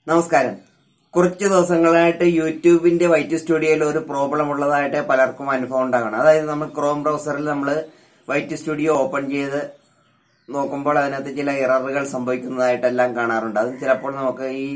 നമസ്കാരം കുറച്ച് ദിവസങ്ങളായിട്ട് യൂട്യൂബിന്റെ വൈറ്റ് സ്റ്റുഡിയോയിൽ ഒരു പ്രോബ്ലം ഉള്ളതായിട്ട് പലർക്കും അനുഭവം ഉണ്ടാകണം അതായത് നമ്മൾ ക്രോം ബ്രൗസറിൽ നമ്മൾ വൈറ്റ് സ്റ്റുഡിയോ ഓപ്പൺ ചെയ്ത് നോക്കുമ്പോൾ അതിനകത്ത് ചില എററുകൾ സംഭവിക്കുന്നതായിട്ടെല്ലാം കാണാറുണ്ട് അത് ചിലപ്പോൾ നമുക്ക് ഈ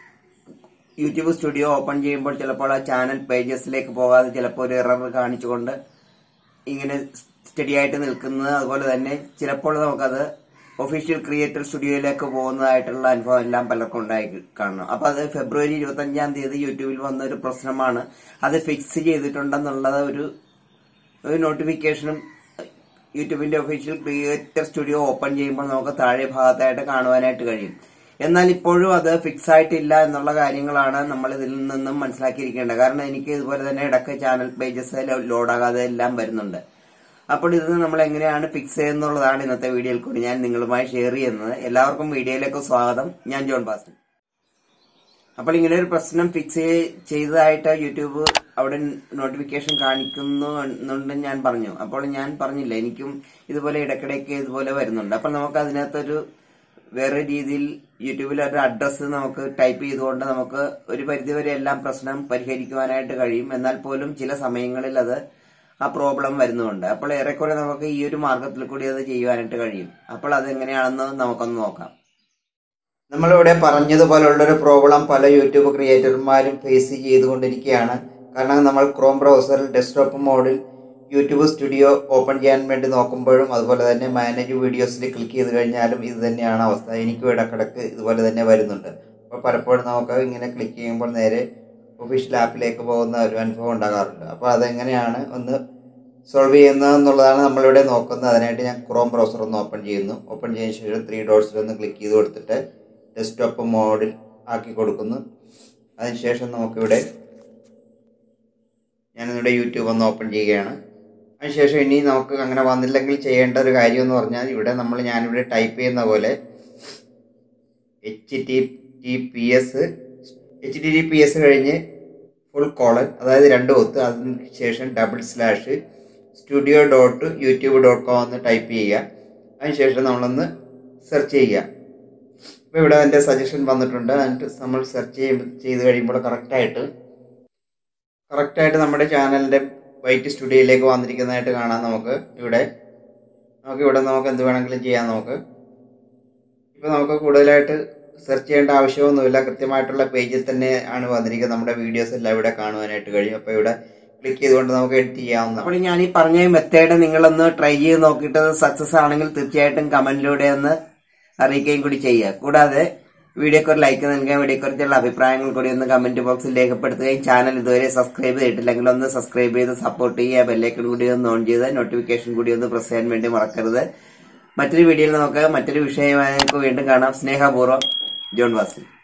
യൂട്യൂബ് സ്റ്റുഡിയോ ഓപ്പൺ ചെയ്യുമ്പോൾ ചിലപ്പോൾ ആ ചാനൽ പേജസിലേക്ക് പോകാതെ ചിലപ്പോൾ ഒരു എറർ കാണിച്ചുകൊണ്ട് ഇങ്ങനെ സ്റ്റഡി ആയിട്ട് നിൽക്കുന്നത് അതുപോലെ തന്നെ ചിലപ്പോൾ നമുക്കത് ഒഫീഷ്യൽ ക്രിയേറ്റർ സ്റ്റുഡിയോയിലേക്ക് പോകുന്നതായിട്ടുള്ള അനുഭവം എല്ലാം പലർക്കും ഉണ്ടായി കാണണം അപ്പൊ അത് ഫെബ്രുവരി ഇരുപത്തഞ്ചാം തീയതി യൂട്യൂബിൽ വന്ന ഒരു പ്രശ്നമാണ് അത് ഫിക്സ് ചെയ്തിട്ടുണ്ടെന്നുള്ളത് ഒരു ഒരു നോട്ടിഫിക്കേഷനും യൂട്യൂബിന്റെ ഒഫീഷ്യൽ ക്രിയേറ്റർ സ്റ്റുഡിയോ ഓപ്പൺ ചെയ്യുമ്പോൾ നമുക്ക് താഴെ ഭാഗത്തായിട്ട് കാണുവാനായിട്ട് കഴിയും എന്നാൽ ഇപ്പോഴും അത് ഫിക്സ് ആയിട്ടില്ല എന്നുള്ള കാര്യങ്ങളാണ് നമ്മൾ ഇതിൽ നിന്നും മനസ്സിലാക്കിയിരിക്കേണ്ടത് കാരണം എനിക്ക് ഇതുപോലെ തന്നെ ഇടയ്ക്ക് ചാനൽ പേജസ് ലോഡാകാതെ എല്ലാം വരുന്നുണ്ട് അപ്പോൾ ഇത് നമ്മൾ എങ്ങനെയാണ് ഫിക്സ് ചെയ്യുന്നുള്ളതാണ് ഇന്നത്തെ വീഡിയോയിൽ കൂടി ഞാൻ നിങ്ങളുമായി ഷെയർ ചെയ്യുന്നത് എല്ലാവർക്കും വീഡിയോയിലേക്ക് സ്വാഗതം ഞാൻ ജോൺ ബാസൻ അപ്പോൾ ഇങ്ങനെ ഒരു പ്രശ്നം ഫിക്സ് ചെയ്തതായിട്ട് യൂട്യൂബ് അവിടെ നോട്ടിഫിക്കേഷൻ കാണിക്കുന്നു എന്നുണ്ട് ഞാൻ പറഞ്ഞു അപ്പോൾ ഞാൻ പറഞ്ഞില്ല എനിക്കും ഇതുപോലെ ഇടയ്ക്കിടയ്ക്ക് ഇതുപോലെ വരുന്നുണ്ട് അപ്പോൾ നമുക്ക് അതിനകത്തൊരു വേറെ രീതിയിൽ യൂട്യൂബിൽ ഒരു അഡ്രസ്സ് നമുക്ക് ടൈപ്പ് ചെയ്തുകൊണ്ട് നമുക്ക് ഒരു പരിധിവരെ എല്ലാം പ്രശ്നം പരിഹരിക്കുവാനായിട്ട് കഴിയും എന്നാൽ പോലും ചില സമയങ്ങളിൽ അത് ആ പ്രോബ്ലം വരുന്നുണ്ട് അപ്പോൾ ഏറെക്കുറെ നമുക്ക് ഈ ഒരു മാർഗത്തിൽ കൂടി അത് ചെയ്യുവാനായിട്ട് കഴിയും അപ്പോൾ അത് എങ്ങനെയാണെന്ന് നമുക്കൊന്ന് നോക്കാം നമ്മളിവിടെ പറഞ്ഞതുപോലുള്ളൊരു പ്രോബ്ലം പല യൂട്യൂബ് ക്രിയേറ്റർമാരും ഫേസ് ചെയ്തുകൊണ്ടിരിക്കുകയാണ് കാരണം നമ്മൾ ക്രോം ബ്രൗസറിൽ ഡെസ്ക്ടോപ്പ് മോഡിൽ യൂട്യൂബ് സ്റ്റുഡിയോ ഓപ്പൺ ചെയ്യാൻ വേണ്ടി നോക്കുമ്പോഴും അതുപോലെ തന്നെ മാനേജ് വീഡിയോസിൽ ക്ലിക്ക് ചെയ്ത് കഴിഞ്ഞാലും ഇത് തന്നെയാണ് അവസ്ഥ എനിക്കും ഇടക്കിടക്ക് ഇതുപോലെ തന്നെ വരുന്നുണ്ട് അപ്പോൾ പലപ്പോഴും നമുക്ക് ഇങ്ങനെ ക്ലിക്ക് ചെയ്യുമ്പോൾ നേരെ ഒഫീഷ്യൽ ആപ്പിലേക്ക് പോകുന്ന ഒരു അനുഭവം ഉണ്ടാകാറുണ്ട് അപ്പോൾ അതെങ്ങനെയാണ് ഒന്ന് സോൾവ് ചെയ്യുന്നത് എന്നുള്ളതാണ് നമ്മളിവിടെ നോക്കുന്നത് അതിനായിട്ട് ഞാൻ ക്രോം ബ്രൗസർ ഒന്ന് ഓപ്പൺ ചെയ്യുന്നു ഓപ്പൺ ചെയ്തതിന് ശേഷം ത്രീ ഡോട്ട്സിൽ ഒന്ന് ക്ലിക്ക് ചെയ്ത് കൊടുത്തിട്ട് ഡെസ്ക്ടോപ്പ് മോഡിൽ ആക്കി കൊടുക്കുന്നു അതിനുശേഷം നമുക്കിവിടെ ഞാനിവിടെ യൂട്യൂബ് ഒന്ന് ഓപ്പൺ ചെയ്യുകയാണ് അതിനുശേഷം ഇനി നമുക്ക് അങ്ങനെ വന്നില്ലെങ്കിൽ ചെയ്യേണ്ട ഒരു കാര്യം എന്ന് പറഞ്ഞാൽ ഇവിടെ നമ്മൾ ഞാനിവിടെ ടൈപ്പ് ചെയ്യുന്ന പോലെ H T T P S H T T P S കഴിഞ്ഞ് ഫുൾ കോളൻ അതായത് രണ്ട് ഒത്ത് അതിന് ശേഷം double slash studio dot YouTube dot com എന്ന് ടൈപ്പ് ചെയ്യുക അതിനുശേഷം നമ്മളൊന്ന് സെർച്ച് ചെയ്യുക ഇപ്പോൾ ഇവിടെ അതിൻ്റെ സജഷൻ വന്നിട്ടുണ്ട് എന്നിട്ട് നമ്മൾ സെർച്ച് ചെയ്ത് ചെയ്ത് കഴിയുമ്പോൾ കറക്റ്റായിട്ട് കറക്റ്റായിട്ട് നമ്മുടെ ചാനലിൻ്റെ വൈറ്റ് സ്റ്റുഡിയോയിലേക്ക് വന്നിരിക്കുന്നതായിട്ട് കാണാം നമുക്ക് ഇവിടെ നമുക്ക് ഇവിടെ നമുക്ക് എന്ത് വേണമെങ്കിലും ചെയ്യാം നമുക്ക് ഇപ്പോൾ നമുക്ക് കൂടുതലായിട്ട് സെർച്ച് ചെയ്യേണ്ട ആവശ്യമൊന്നുമില്ല കൃത്യമായിട്ടുള്ള പേജിൽ തന്നെ ആണ് വന്നിരിക്കുന്നത് നമ്മുടെ വീഡിയോസ് എല്ലാം ഇവിടെ കാണുവാനായിട്ട് കഴിയും അപ്പോൾ ഇവിടെ ക്ലിക്ക് ചെയ്തുകൊണ്ട് നമുക്ക് എഡിറ്റ് ചെയ്യാവുന്ന അപ്പോൾ ഞാൻ ഈ പറഞ്ഞ മെത്തേഡ് നിങ്ങളൊന്ന് ട്രൈ ചെയ്ത് നോക്കിയിട്ട് സക്സസ് ആണെങ്കിൽ തീർച്ചയായിട്ടും കമന്റിലൂടെ ഒന്ന് അറിയിക്കുകയും കൂടി ചെയ്യുക കൂടാതെ വീഡിയോക്ക് ഒരു ലൈക്ക് നൽകുകയും വീഡിയോക്കുറിച്ചുള്ള അഭിപ്രായങ്ങൾ കൂടി ഒന്ന് കമന്റ് ബോക്സിൽ രേഖപ്പെടുത്തുകയും ചാനൽ ഇതുവരെ സബ്സ്ക്രൈബ് ചെയ്തിട്ടില്ലെങ്കിൽ ഒന്ന് സബ്സ്ക്രൈബ് ചെയ്ത് സപ്പോർട്ട് ചെയ്യുക ബെല്ലൈക്കൺ കൂടി ഒന്ന് ഓൺ ചെയ്ത് നോട്ടിഫിക്കേഷൻ കൂടി ഒന്ന് പ്രസ് ചെയ്യാൻ വേണ്ടി മറക്കരുത് മറ്റൊരു വീഡിയോയിൽ നമുക്ക് മറ്റൊരു വിഷയമായി നമുക്ക് വീണ്ടും കാണാം സ്നേഹപൂർവ്വം ജോൺ വാസി